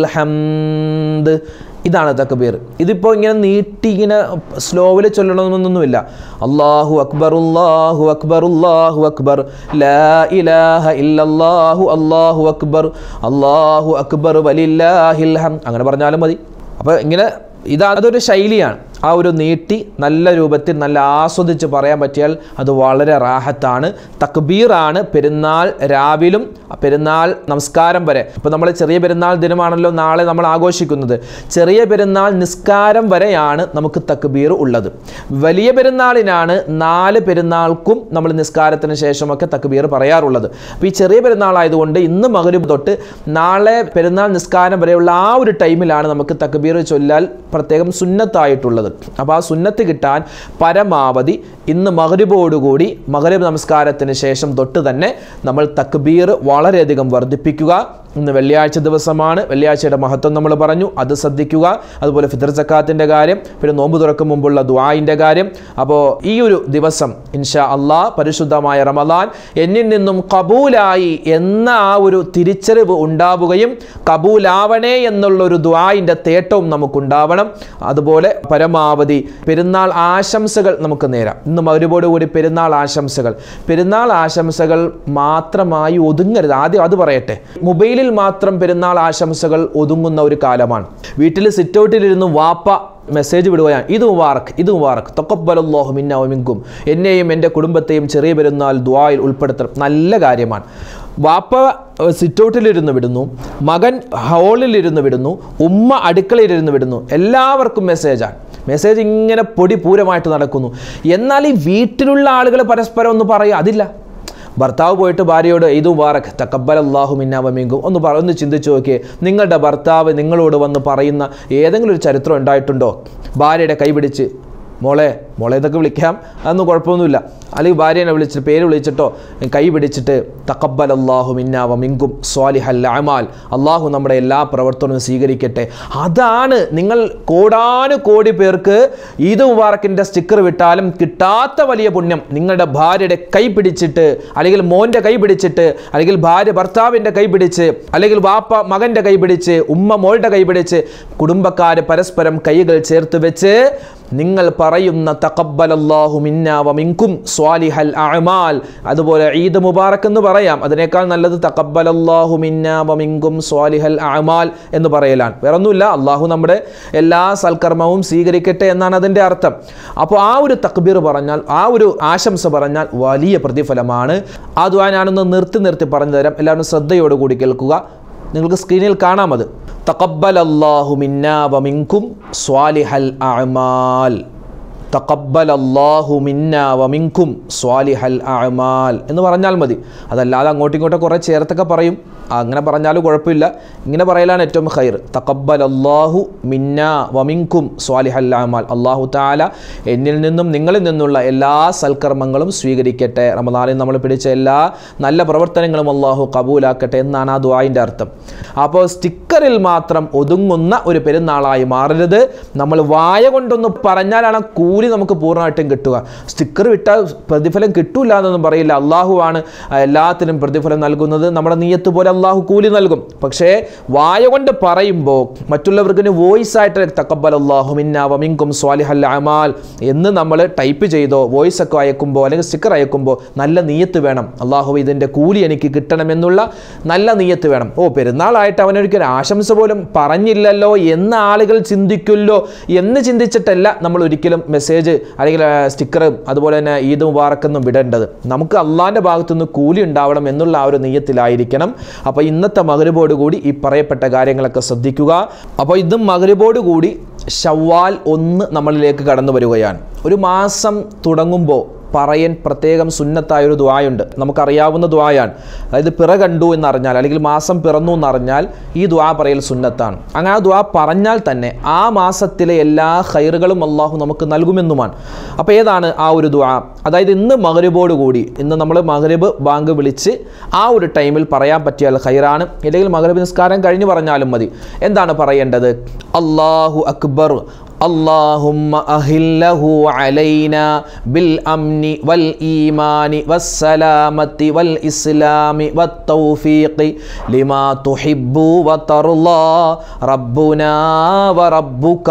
ഹംദ് ഇതാണ് തക്ബീർ ഇതിപ്പോൾ ഇങ്ങനെ നീട്ടി ഇങ്ങനെ സ്ലോവിൽ ചൊല്ലണമെന്നൊന്നുമില്ല അള്ളാഹു അക്ബർ അല്ലാഹു അക്ബർ അല്ലാഹു അക്ബർ ലാ ഇലാഹ ഇല്ലല്ലാഹു അല്ലാഹു അക്ബർ അല്ലാഹു അക്ബർ വലില്ലാഹിൽ ഹം അങ്ങനെ പറഞ്ഞാലും മതി അപ്പോൾ ഇങ്ങനെ ഇത് അതൊരു ശൈലിയാണ് ആ ഒരു നീട്ടി നല്ല രൂപത്തിൽ നല്ല ആസ്വദിച്ച് പറയാൻ പറ്റിയാൽ അത് വളരെ റാഹത്താണ് തക്ബീറാണ് പെരുന്നാൾ രാവിലും പെരുന്നാൾ നമസ്കാരം വരെ ഇപ്പോൾ നമ്മൾ ചെറിയ പെരുന്നാൾ ദിനമാണല്ലോ നാളെ നമ്മൾ ആഘോഷിക്കുന്നത് ചെറിയ പെരുന്നാൾ നിസ്കാരം വരെയാണ് നമുക്ക് തക്ബീർ ഉള്ളത് വലിയ പെരുന്നാളിനാണ് നാല് പെരുന്നാൾക്കും നമ്മൾ നിസ്കാരത്തിന് ശേഷമൊക്കെ തക്ബീർ പറയാറുള്ളത് അപ്പോൾ ഈ ചെറിയ പെരുന്നാളായതുകൊണ്ട് ഇന്ന് മകരും തൊട്ട് നാളെ പെരുന്നാൾ നിസ്കാരം വരെയുള്ള ആ ഒരു ടൈമിലാണ് നമുക്ക് തക്ബീർ ചൊല്ലാൽ പ്രത്യേകം സുന്നത്തായിട്ടുള്ളത് അപ്പോൾ ആ സുന്നത്ത് കിട്ടാൻ പരമാവധി ഇന്ന് മകരിബോടുകൂടി മകരബ് നമസ്കാരത്തിന് ശേഷം തൊട്ട് തന്നെ നമ്മൾ തക്ബീർ വളരെയധികം വർദ്ധിപ്പിക്കുക ഇന്ന് വെള്ളിയാഴ്ച ദിവസമാണ് വെള്ളിയാഴ്ചയുടെ മഹത്വം നമ്മൾ പറഞ്ഞു അത് ശ്രദ്ധിക്കുക അതുപോലെ ഫിത്തർ സക്കാത്തിൻ്റെ കാര്യം പിന്നെ നോമ്പ് തുറക്കും മുമ്പുള്ള ദുആയിൻ്റെ കാര്യം അപ്പോൾ ഈ ഒരു ദിവസം ഇൻഷാ അള്ളാഹ് പരിശുദ്ധമായ റമദാൻ എന്നിൽ നിന്നും കബൂലായി എന്ന ആ ഒരു തിരിച്ചറിവ് ഉണ്ടാവുകയും കബൂലാവണേ എന്നുള്ള ഒരു ദുആയിൻ്റെ തേട്ടവും നമുക്കുണ്ടാവണം അതുപോലെ പരമാവധി പെരുന്നാൾ ആശംസകൾ നമുക്ക് നേരാം ഇന്ന് മരുപോട് കൂടി പെരുന്നാൾ ആശംസകൾ പെരുന്നാൾ ആശംസകൾ മാത്രമായി ഒതുങ്ങരുത് ആദ്യം അത് പറയട്ടെ മൊബൈലിൽ മാത്രം പെരുന്നാൾ ആശംസകൾ ഒതുങ്ങുന്ന ഒരു കാലമാണ് വീട്ടിൽ സിറ്റൗട്ടിലിരുന്ന് വാപ്പ മെസ്സേജ് വിടുകയാണ് ഇത് മുബാറക് ഇത് മുബാറക് തൊക്കബലല്ലാഹു മിന്ന മിങ്കും എന്നെയും എൻ്റെ കുടുംബത്തെയും ചെറിയ പെരുന്നാൾ ദ്വായിൽ ഉൾപ്പെടുത്തണം നല്ല കാര്യമാണ് വാപ്പ സിറ്റൗട്ടിലിരുന്ന് വിടുന്നു മകൻ ഹാളിലിരുന്ന് വിടുന്നു ഉമ്മ അടുക്കളയിലിരുന്ന് വിടുന്നു എല്ലാവർക്കും മെസ്സേജാണ് മെസ്സേജ് ഇങ്ങനെ പൊടി പൂരമായിട്ട് നടക്കുന്നു എന്നാൽ ഈ വീട്ടിലുള്ള ആളുകൾ പരസ്പരം ഒന്ന് പറയുക അതില്ല ഭർത്താവ് പോയിട്ട് ഭാര്യയോട് ഇത് മുബാറക് തക്കബൽ അള്ളാഹു മിന്നാവമീങ്കും ഒന്ന് പറ ഒന്ന് ചിന്തിച്ചു നോക്കിയേ നിങ്ങളുടെ ഭർത്താവ് നിങ്ങളോട് വന്ന് പറയുന്ന ഏതെങ്കിലും ഒരു ചരിത്രം ഉണ്ടായിട്ടുണ്ടോ ഭാര്യയുടെ കൈ പിടിച്ച് മോളെ മോളെ ഇതൊക്കെ വിളിക്കാം അതൊന്നും കുഴപ്പമൊന്നുമില്ല അല്ലെങ്കിൽ ഭാര്യനെ വിളിച്ചിട്ട് പേര് വിളിച്ചിട്ടോ കൈ പിടിച്ചിട്ട് തക്കബൽ അള്ളാഹു മിന്നാവ മിങ്കും സ്വാലിഹൽ അമാൽ അള്ളാഹു നമ്മുടെ എല്ലാ പ്രവർത്തനവും സ്വീകരിക്കട്ടെ അതാണ് നിങ്ങൾ കോടാനു കോടി പേർക്ക് ഈദ് മുബാറക്കിൻ്റെ സ്റ്റിക്കർ വിട്ടാലും കിട്ടാത്ത വലിയ പുണ്യം നിങ്ങളുടെ ഭാര്യയുടെ കൈ പിടിച്ചിട്ട് അല്ലെങ്കിൽ മോൻ്റെ കൈ പിടിച്ചിട്ട് അല്ലെങ്കിൽ ഭാര്യ ഭർത്താവിൻ്റെ കൈ പിടിച്ച് അല്ലെങ്കിൽ വാപ്പ മകൻ്റെ കൈ പിടിച്ച് ഉമ്മ മോളുടെ കൈ പിടിച്ച് കുടുംബക്കാർ പരസ്പരം കൈകൾ ചേർത്ത് വെച്ച് നിങ്ങൾ പറയുന്ന തക്കബലല്ലാഹു മിന്ന വമിൻകും സ്വാലിഹൽ അഅമാൽ അതുപോലെ ഈദ് മുബാറക്ക് എന്ന് പറയാം അതിനേക്കാൾ നല്ലത് തക്കബലല്ലാഹു മിന്ന വമിൻകും സ്വാലിഹൽ അഅമാൽ എന്ന് പറയലാണ് വേറെ ഒന്നുമില്ല അള്ളാഹു നമ്മുടെ എല്ലാ സൽക്കർമ്മവും സ്വീകരിക്കട്ടെ എന്നാണ് അതിൻ്റെ അർത്ഥം അപ്പോൾ ആ ഒരു തക്ബീർ പറഞ്ഞാൽ ആ ഒരു ആശംസ പറഞ്ഞാൽ വലിയ പ്രതിഫലമാണ് ആ ദ്വാ ഞാനൊന്ന് നിർത്തി നിർത്തി പറഞ്ഞു തരാം എല്ലാവരും ശ്രദ്ധയോടുകൂടി കേൾക്കുക നിങ്ങൾക്ക് സ്ക്രീനിൽ കാണാം അത് തക്കബൽ അള്ളാഹു മിന്നാ വമിൻകും സ്വാലിഹൽ അഅമാൽ തക്കബൽ അള്ളാഹു മിന്ന വമിൻകും സ്വാലിഹൽ അഅമാൽ എന്ന് പറഞ്ഞാൽ മതി അതല്ലാതെ അങ്ങോട്ടും ഇങ്ങോട്ടും കുറേ ചേർത്തൊക്കെ പറയും അങ്ങനെ പറഞ്ഞാലും കുഴപ്പമില്ല ഇങ്ങനെ പറയലാണ് ഏറ്റവും ഖൈർ തക്കബൽ അള്ളാഹു മിന്ന വമിൻകും സ്വാലിഹൽ അഅമാൽ അള്ളാഹു താല എന്നിൽ നിന്നും നിങ്ങളിൽ നിന്നുള്ള എല്ലാ സൽക്കർമ്മങ്ങളും സ്വീകരിക്കട്ടെ റമദാനിൽ നമ്മൾ പിടിച്ച എല്ലാ നല്ല പ്രവർത്തനങ്ങളും അള്ളാഹു കബൂലാക്കട്ടെ എന്നാണ് ആ ദ്വായിൻ്റെ അർത്ഥം അപ്പോൾ സ്റ്റിക്കറിൽ മാത്രം ഒതുങ്ങുന്ന ഒരു പെരുന്നാളായി മാറരുത് നമ്മൾ വായ കൊണ്ടൊന്ന് പറഞ്ഞാലാണ് ആ കൂലി നമുക്ക് പൂർണ്ണമായിട്ടും കിട്ടുക സ്റ്റിക്കർ വിട്ടാൽ പ്രതിഫലം കിട്ടൂല എന്നൊന്നും പറയില്ല അള്ളാഹുവാണ് എല്ലാത്തിനും പ്രതിഫലം നൽകുന്നത് നമ്മുടെ നീയത്ത് പോലെ അള്ളാഹു കൂലി നൽകും പക്ഷേ വായ കൊണ്ട് പറയുമ്പോൾ മറ്റുള്ളവർക്ക് വോയിസ് ആയിട്ട് തക്കബൽ അള്ളാഹു മിന്ന വമിങ്കും സ്വാലിഹൽ അമാൽ എന്ന് നമ്മൾ ടൈപ്പ് ചെയ്തോ വോയിസ് ഒക്കെ അയക്കുമ്പോൾ അല്ലെങ്കിൽ സ്റ്റിക്കർ അയക്കുമ്പോൾ നല്ല നീയത്ത് വേണം അള്ളാഹു ഇതിൻ്റെ കൂലി എനിക്ക് കിട്ടണമെന്നുള്ള നല്ല നീയത്ത് വേണം ഓ പെരുന്നാളായിട്ട് അവനൊരിക്കലും ആശംസ പോലും പറഞ്ഞില്ലല്ലോ എന്ന് ആളുകൾ ചിന്തിക്കുമല്ലോ എന്ന് ചിന്തിച്ചിട്ടല്ല നമ്മൾ ഒരിക്കലും മെസ്സേജ് അല്ലെങ്കിൽ സ്റ്റിക്കർ അതുപോലെ തന്നെ ഈദ് മുബാറക്കൊന്നും വിടേണ്ടത് നമുക്ക് അള്ളാൻ്റെ ഭാഗത്തുനിന്ന് കൂലി ഉണ്ടാവണം എന്നുള്ള ആ ഒരു നീയത്തിലായിരിക്കണം അപ്പോൾ ഇന്നത്തെ മകരുബോട് കൂടി ഈ പറയപ്പെട്ട കാര്യങ്ങളൊക്കെ ശ്രദ്ധിക്കുക അപ്പോൾ ഇതും മകരുബോട് കൂടി ഷവ്വാൽ ഒന്ന് നമ്മളിലേക്ക് കടന്നു വരികയാണ് ഒരു മാസം തുടങ്ങുമ്പോൾ പറയൻ പ്രത്യേകം സുന്നത്തായ ഒരു ദ്വായുണ്ട് നമുക്കറിയാവുന്ന ദ്വായാണ് അതായത് പിറ കണ്ടു എന്നറിഞ്ഞാൽ അല്ലെങ്കിൽ മാസം പിറന്നു എന്നറിഞ്ഞാൽ ഈ ദ്വാ പറയൽ സുന്നത്താണ് അങ്ങനെ ആ ദ്വാ പറഞ്ഞാൽ തന്നെ ആ മാസത്തിലെ എല്ലാ ഹൈറുകളും അള്ളാഹു നമുക്ക് നൽകുമെന്നുമാണ് അപ്പോൾ ഏതാണ് ആ ഒരു ദ്വാ അതായത് ഇന്ന് മകരുബോട് കൂടി ഇന്ന് നമ്മൾ മകരബ് ബാങ്ക് വിളിച്ച് ആ ഒരു ടൈമിൽ പറയാൻ പറ്റിയാൽ ഹൈറാണ് ഇല്ലെങ്കിൽ മകരബ് നിസ്കാരം കഴിഞ്ഞ് പറഞ്ഞാലും മതി എന്താണ് പറയേണ്ടത് അള്ളാഹു അക്ബർ اللهم أهله علينا بالأمن والإيمان والسلامة والإسلام والتوفيق لما تحب وترضى ربنا وربك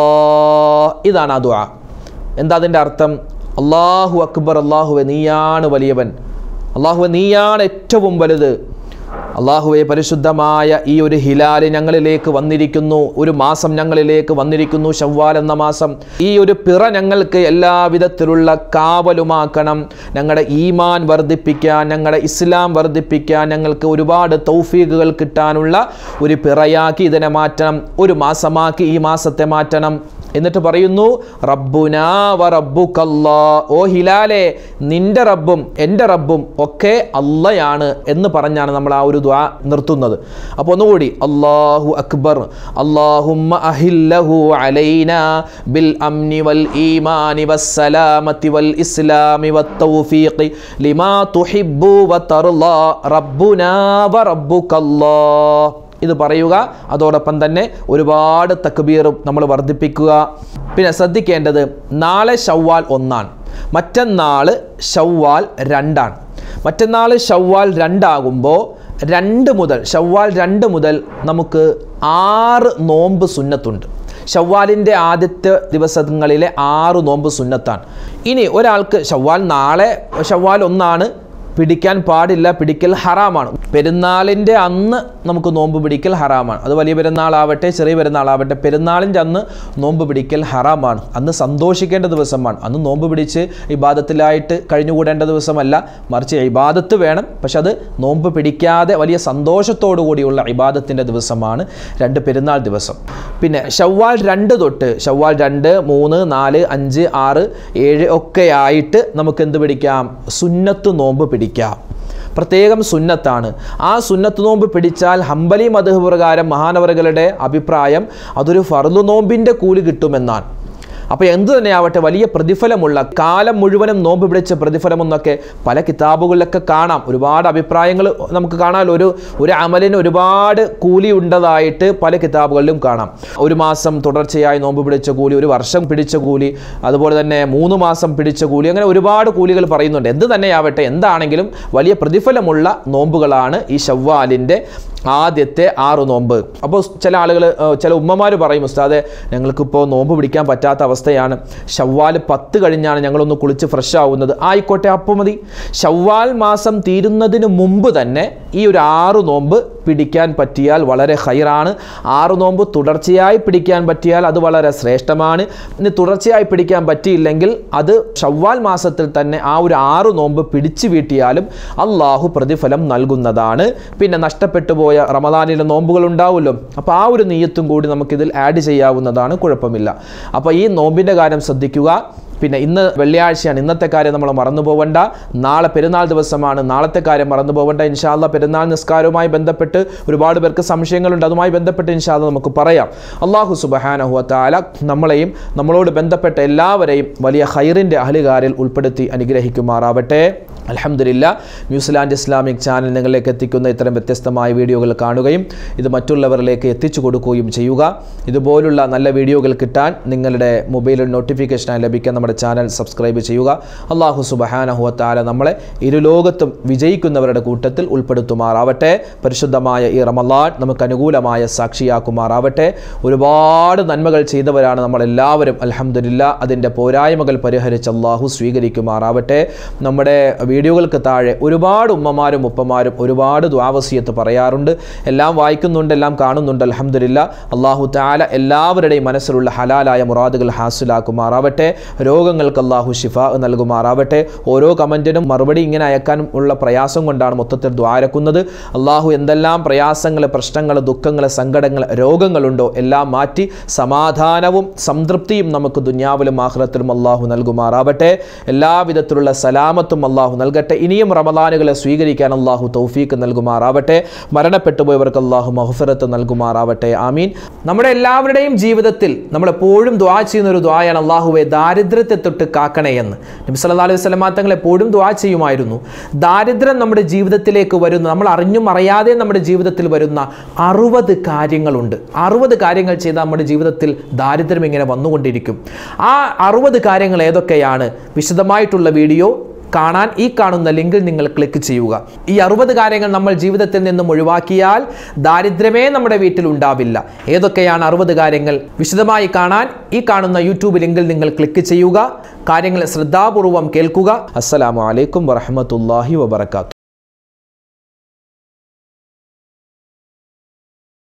الله ഇതാണ് ആ ദുആ എന്താ അതിൻ്റെ അർത്ഥം അള്ളാഹു അക്ബർ അള്ളാഹുവെ നീയാണ് വലിയവൻ അള്ളാഹുവെ നീയാണ് ഏറ്റവും വലുത് അള്ളാഹുവെ പരിശുദ്ധമായ ഈ ഒരു ഹിലാല് ഞങ്ങളിലേക്ക് വന്നിരിക്കുന്നു ഒരു മാസം ഞങ്ങളിലേക്ക് വന്നിരിക്കുന്നു ഷവ്വാൽ എന്ന മാസം ഈ ഒരു പിറ ഞങ്ങൾക്ക് എല്ലാവിധത്തിലുള്ള കാവലുമാക്കണം ഞങ്ങളുടെ ഈമാൻ വർദ്ധിപ്പിക്കാൻ ഞങ്ങളുടെ ഇസ്ലാം വർദ്ധിപ്പിക്കാൻ ഞങ്ങൾക്ക് ഒരുപാട് തൗഫീഖുകൾ കിട്ടാനുള്ള ഒരു പിറയാക്കി ഇതിനെ മാറ്റണം ഒരു മാസമാക്കി ഈ മാസത്തെ മാറ്റണം എന്നിട്ട് പറയുന്നു റബ്ബുനാ വ റബ്ബുക്കല്ലാ ഓ ഹിലാലെ നിന്റെ റബ്ബും എൻ്റെ റബ്ബും ഒക്കെ അള്ളയാണ് എന്ന് പറഞ്ഞാണ് നമ്മൾ ആ ഒരു ദ്വാ നിർത്തുന്നത് അപ്പോൾ ഒന്നുകൂടി അള്ളാഹു അക്ബർ അള്ളാഹുമ്മ അഹില്ലഹു അലൈന ബിൽ അംനി വൽ ഈമാനി വസ്സലാമത്തി വൽ ഇസ്ലാമി വത്തൗഫീഖി ലിമാ തുഹിബ്ബു വതർളാ റബ്ബുനാ വ റബ്ബുക്കല്ലാ ഇത് പറയുക അതോടൊപ്പം തന്നെ ഒരുപാട് തക്ബീറും നമ്മൾ വർദ്ധിപ്പിക്കുക പിന്നെ ശ്രദ്ധിക്കേണ്ടത് നാളെ ഷവ്വാൽ ഒന്നാണ് മറ്റന്നാൾ ഷവ്വാൽ രണ്ടാണ് മറ്റന്നാൾ ഷവ്വാൽ രണ്ടാകുമ്പോൾ രണ്ട് മുതൽ ഷവ്വാൽ രണ്ട് മുതൽ നമുക്ക് ആറ് നോമ്പ് സുന്നത്തുണ്ട് ഷവ്വാലിൻ്റെ ആദ്യത്തെ ദിവസങ്ങളിലെ ആറ് നോമ്പ് സുന്നത്താണ് ഇനി ഒരാൾക്ക് ഷവ്വാൽ നാളെ ഷവ്വാൽ ഒന്നാണ് പിടിക്കാൻ പാടില്ല പിടിക്കൽ ഹറാമാണ് പെരുന്നാളിൻ്റെ അന്ന് നമുക്ക് നോമ്പ് പിടിക്കൽ ഹറാമാണ് അത് വലിയ പെരുന്നാളാവട്ടെ ചെറിയ പെരുന്നാളാവട്ടെ പെരുന്നാളിൻ്റെ അന്ന് നോമ്പ് പിടിക്കൽ ഹറാമാണ് അന്ന് സന്തോഷിക്കേണ്ട ദിവസമാണ് അന്ന് നോമ്പ് പിടിച്ച് ഇബാദത്തിലായിട്ട് കഴിഞ്ഞുകൂടേണ്ട ദിവസമല്ല മറിച്ച് ഇബാദത്ത് വേണം പക്ഷെ അത് നോമ്പ് പിടിക്കാതെ വലിയ സന്തോഷത്തോടു കൂടിയുള്ള ഇബാദത്തിൻ്റെ ദിവസമാണ് രണ്ട് പെരുന്നാൾ ദിവസം പിന്നെ ഷവ്വാൽ രണ്ട് തൊട്ട് ഷവ്വാൽ രണ്ട് മൂന്ന് നാല് അഞ്ച് ആറ് ഏഴ് ഒക്കെ ആയിട്ട് നമുക്ക് എന്ത് പിടിക്കാം സുന്നത്ത് നോമ്പ് പിടിക്കാം പ്രത്യേകം സുന്നത്താണ് ആ സുന്നത്ത് നോമ്പ് പിടിച്ചാൽ ഹംബലി മധു പ്രകാരം മഹാനവറുകളുടെ അഭിപ്രായം അതൊരു ഫർദു നോമ്പിൻ്റെ കൂലി കിട്ടുമെന്നാണ് അപ്പോൾ എന്തു തന്നെയാവട്ടെ വലിയ പ്രതിഫലമുള്ള കാലം മുഴുവനും നോമ്പ് പിടിച്ച പ്രതിഫലമെന്നൊക്കെ പല കിതാബുകളിലൊക്കെ കാണാം ഒരുപാട് അഭിപ്രായങ്ങൾ നമുക്ക് കാണാൻ ഒരു ഒരു അമലിന് ഒരുപാട് കൂലി ഉണ്ടതായിട്ട് പല കിതാബുകളിലും കാണാം ഒരു മാസം തുടർച്ചയായി നോമ്പ് പിടിച്ച കൂലി ഒരു വർഷം പിടിച്ച കൂലി അതുപോലെ തന്നെ മൂന്ന് മാസം പിടിച്ച കൂലി അങ്ങനെ ഒരുപാട് കൂലികൾ പറയുന്നുണ്ട് എന്ത് തന്നെയാവട്ടെ എന്താണെങ്കിലും വലിയ പ്രതിഫലമുള്ള നോമ്പുകളാണ് ഈ ഷവ്വാലിൻ്റെ ആദ്യത്തെ ആറ് നോമ്പ് അപ്പോൾ ചില ആളുകൾ ചില ഉമ്മമാർ പറയും ഉസ്താദെ ഞങ്ങൾക്കിപ്പോൾ നോമ്പ് പിടിക്കാൻ പറ്റാത്ത അവസ്ഥയാണ് ഷവ്വാൽ പത്ത് കഴിഞ്ഞാണ് ഞങ്ങളൊന്ന് കുളിച്ച് ഫ്രഷ് ആവുന്നത് ആയിക്കോട്ടെ അപ്പോൾ മതി ഷവ്വാൽ മാസം തീരുന്നതിന് മുമ്പ് തന്നെ ഈ ഒരു ആറ് നോമ്പ് പിടിക്കാൻ പറ്റിയാൽ വളരെ ഹൈറാണ് ആറ് നോമ്പ് തുടർച്ചയായി പിടിക്കാൻ പറ്റിയാൽ അത് വളരെ ശ്രേഷ്ഠമാണ് ഇനി തുടർച്ചയായി പിടിക്കാൻ പറ്റിയില്ലെങ്കിൽ അത് ഷവ്വാൽ മാസത്തിൽ തന്നെ ആ ഒരു ആറ് നോമ്പ് പിടിച്ചു വീട്ടിയാലും അള്ളാഹു പ്രതിഫലം നൽകുന്നതാണ് പിന്നെ നഷ്ടപ്പെട്ടു പോയ റമദാനിലെ നോമ്പുകൾ ഉണ്ടാവുമല്ലോ അപ്പോൾ ആ ഒരു നീയത്തും കൂടി നമുക്കിതിൽ ആഡ് ചെയ്യാവുന്നതാണ് കുഴപ്പമില്ല അപ്പോൾ ഈ നോമ്പിൻ്റെ കാര്യം ശ്രദ്ധിക്കുക പിന്നെ ഇന്ന് വെള്ളിയാഴ്ചയാണ് ഇന്നത്തെ കാര്യം നമ്മൾ മറന്നു പോവണ്ട നാളെ പെരുന്നാൾ ദിവസമാണ് നാളത്തെ കാര്യം മറന്നു പോവണ്ട ഇൻഷാല്ല പെരുന്നാൾ നിസ്കാരവുമായി ബന്ധപ്പെട്ട് ഒരുപാട് പേർക്ക് സംശയങ്ങളുണ്ട് അതുമായി ബന്ധപ്പെട്ട് ഇൻഷാല്ല നമുക്ക് പറയാം അള്ളാഹു സുബഹാനഹുവ താല നമ്മളെയും നമ്മളോട് ബന്ധപ്പെട്ട എല്ലാവരെയും വലിയ ഹൈറിൻ്റെ അഹലുകാരിൽ ഉൾപ്പെടുത്തി അനുഗ്രഹിക്കുമാറാവട്ടെ അലഹമില്ല ന്യൂസിലാൻഡ് ഇസ്ലാമിക് ചാനൽ നിങ്ങളിലേക്ക് എത്തിക്കുന്ന ഇത്തരം വ്യത്യസ്തമായ വീഡിയോകൾ കാണുകയും ഇത് മറ്റുള്ളവരിലേക്ക് എത്തിച്ചു കൊടുക്കുകയും ചെയ്യുക ഇതുപോലുള്ള നല്ല വീഡിയോകൾ കിട്ടാൻ നിങ്ങളുടെ മൊബൈലിൽ നോട്ടിഫിക്കേഷനായി ലഭിക്കാൻ നമ്മുടെ ചാനൽ സബ്സ്ക്രൈബ് ചെയ്യുക അള്ളാഹു സുബഹാനഹുവത്താല നമ്മളെ ഇരുലോകത്തും വിജയിക്കുന്നവരുടെ കൂട്ടത്തിൽ ഉൾപ്പെടുത്തുമാറാവട്ടെ പരിശുദ്ധമായ ഈ റമലാൻ നമുക്ക് അനുകൂലമായ സാക്ഷിയാക്കുമാറാവട്ടെ ഒരുപാട് നന്മകൾ ചെയ്തവരാണ് നമ്മളെല്ലാവരും അലഹമില്ല അതിൻ്റെ പോരായ്മകൾ പരിഹരിച്ച് അള്ളാഹു സ്വീകരിക്കുമാറാവട്ടെ നമ്മുടെ വീഡിയോകൾക്ക് താഴെ ഒരുപാട് ഉമ്മമാരും ഉപ്പമാരും ഒരുപാട് ദ്വാവസീയത്ത് പറയാറുണ്ട് എല്ലാം വായിക്കുന്നുണ്ട് എല്ലാം കാണുന്നുണ്ട് അലഹമില്ല അള്ളാഹു താല എല്ലാവരുടെയും മനസ്സിലുള്ള ഹലാലായ മുറാദുകൾ ഹാസിലാക്കുമാറാവട്ടെ രോഗങ്ങൾക്ക് അള്ളാഹു ഷിഫ നൽകുമാറാവട്ടെ ഓരോ കമൻറ്റിനും മറുപടി ഇങ്ങനെ അയക്കാൻ ഉള്ള പ്രയാസം കൊണ്ടാണ് മൊത്തത്തിൽ ദ്വാരക്കുന്നത് അള്ളാഹു എന്തെല്ലാം പ്രയാസങ്ങൾ പ്രശ്നങ്ങൾ ദുഃഖങ്ങൾ സങ്കടങ്ങൾ രോഗങ്ങളുണ്ടോ എല്ലാം മാറ്റി സമാധാനവും സംതൃപ്തിയും നമുക്ക് ദുന്യാവിലും ആഹ്റത്തിലും അള്ളാഹു നൽകുമാറാവട്ടെ എല്ലാവിധത്തിലുള്ള സലാമത്തും അള്ളാഹു നൽകട്ടെ ഇനിയും റമദാനുകളെ സ്വീകരിക്കാൻ അള്ളാഹു തൗഫീക്ക് നൽകുമാറാവട്ടെ മരണപ്പെട്ടു പോയവർക്ക് അള്ളാഹു മഹഫിറത്ത് നൽകുമാറാവട്ടെ ആമീൻ നമ്മുടെ എല്ലാവരുടെയും ജീവിതത്തിൽ നമ്മളെപ്പോഴും ദ്വാ ചെയ്യുന്ന ഒരു ദ്വായാണ് അള്ളാഹുവെ ദാരിദ്ര്യത്തെ തൊട്ട് കാക്കണേ എന്ന് നബി സല്ലല്ലാഹു അലൈഹി വസല്ലമ തങ്ങൾ എപ്പോഴും ദ്വാ ചെയ്യുമായിരുന്നു ദാരിദ്ര്യം നമ്മുടെ ജീവിതത്തിലേക്ക് വരുന്ന നമ്മൾ അറിഞ്ഞും അറിയാതെ നമ്മുടെ ജീവിതത്തിൽ വരുന്ന അറുപത് കാര്യങ്ങളുണ്ട് അറുപത് കാര്യങ്ങൾ ചെയ്താൽ നമ്മുടെ ജീവിതത്തിൽ ദാരിദ്ര്യം ഇങ്ങനെ വന്നുകൊണ്ടിരിക്കും ആ അറുപത് കാര്യങ്ങൾ ഏതൊക്കെയാണ് വിശദമായിട്ടുള്ള വീഡിയോ കാണാൻ ഈ കാണുന്ന ലിങ്കിൽ നിങ്ങൾ ക്ലിക്ക് ചെയ്യുക ഈ അറുപത് കാര്യങ്ങൾ നമ്മൾ ജീവിതത്തിൽ നിന്നും ഒഴിവാക്കിയാൽ ദാരിദ്ര്യമേ നമ്മുടെ വീട്ടിൽ ഉണ്ടാവില്ല ഏതൊക്കെയാണ് അറുപത് കാര്യങ്ങൾ വിശദമായി കാണാൻ ഈ കാണുന്ന യൂട്യൂബ് ലിങ്കിൽ നിങ്ങൾ ക്ലിക്ക് ചെയ്യുക കാര്യങ്ങൾ ശ്രദ്ധാപൂർവം കേൾക്കുക അസ്സലാമു അലൈക്കും വറഹമത്തല്ലാഹി വബർക്കാത്തു